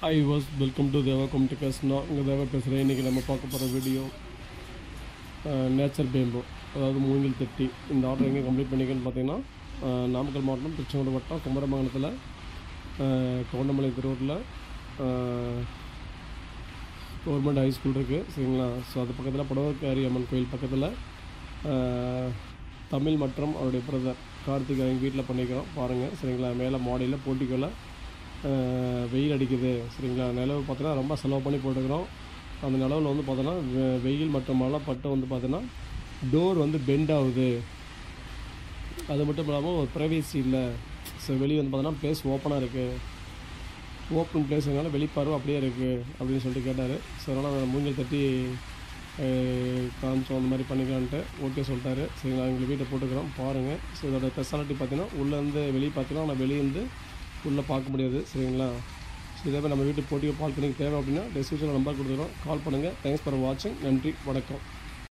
hi வாஸ் welcome to Deva கொம்டிகஸ் நான் இங்கே தேவா பேசுகிறேன் இன்றைக்கி நம்ம பார்க்க போகிற வீடியோ நேச்சர் பேம்போ அதாவது மூங்கில் தட்டி இந்த ஆர்டர் எங்கே கம்ப்ளீட் பண்ணிக்கன்னு பார்த்தீங்கன்னா அஹ், நாமக்கல் மாவட்டம் திருச்செங்கோடு வட்டம் குமரமங்கலத்தில் கவுண்டமலை திருவூரில் கவர்மெண்ட் ஹை ஸ்கூல் இருக்குது சரிங்களா ஸோ அது பக்கத்தில் புடவக்காரி அம்மன் கோயில் பக்கத்தில் அஹ், தமிழ் மற்றும் அவருடைய பிரதர் கார்த்திக் அவங்க வீட்டில் பண்ணிக்கிறோம் பாருங்கள் சரிங்களா மேலே மாடியில் போட்டிக்கோல வெயில் அடிக்குது சரிங்களா நிலவு பார்த்தீங்கன்னா ரொம்ப செலவு பண்ணி போட்டுக்கிறோம் அந்த நிலவில் வந்து பார்த்தோன்னா வெ- வெயில் மற்றும் மழை பட்டு வந்து பார்த்தோன்னா டோர் வந்து பெண்ட் ஆகுது அது மட்டும் இல்லாமல் ஒரு ப்ரைவேசி இல்லை ஸோ வெளியே வந்து பார்த்தோன்னா ப்ளேஸ் ஓப்பனாக இருக்குது ஓப்பன் பிளேஸ்னால வெளிப்பார்வை அப்படியே இருக்குது அப்படின்னு சொல்லிட்டு கேட்டார் ஸோ அதனால் நான் மூங்கில் தட்டி அஹ், காமிச்சோம் அந்த மாதிரி பண்ணிக்கலான்ட்டு ஓகே சொல்லிட்டாரு சரி நான் எங்கள் வீட்டை போட்டுக்கிறோம் பாருங்கள் ஸோ இதோட ஸ்பெஷாலிட்டி பார்த்தீங்கன்னா உள்ளேருந்து வெளியே பார்த்தீங்கன்னா நான் வெளியேருந்து உள்ளே பார்க்க முடியாது சரிங்களா ஸோ இதே மாதிரி நம்ம வீட்டு போட்டியோ பால் பண்ணி தேவை அப்படின்னா டிஸ்கிரிப்ஷனில் நம்பர் கொடுத்துருக்கோம் கால் பண்ணுங்கள் தேங்க்ஸ் ஃபார் வாட்சிங் நன்றி வணக்கம்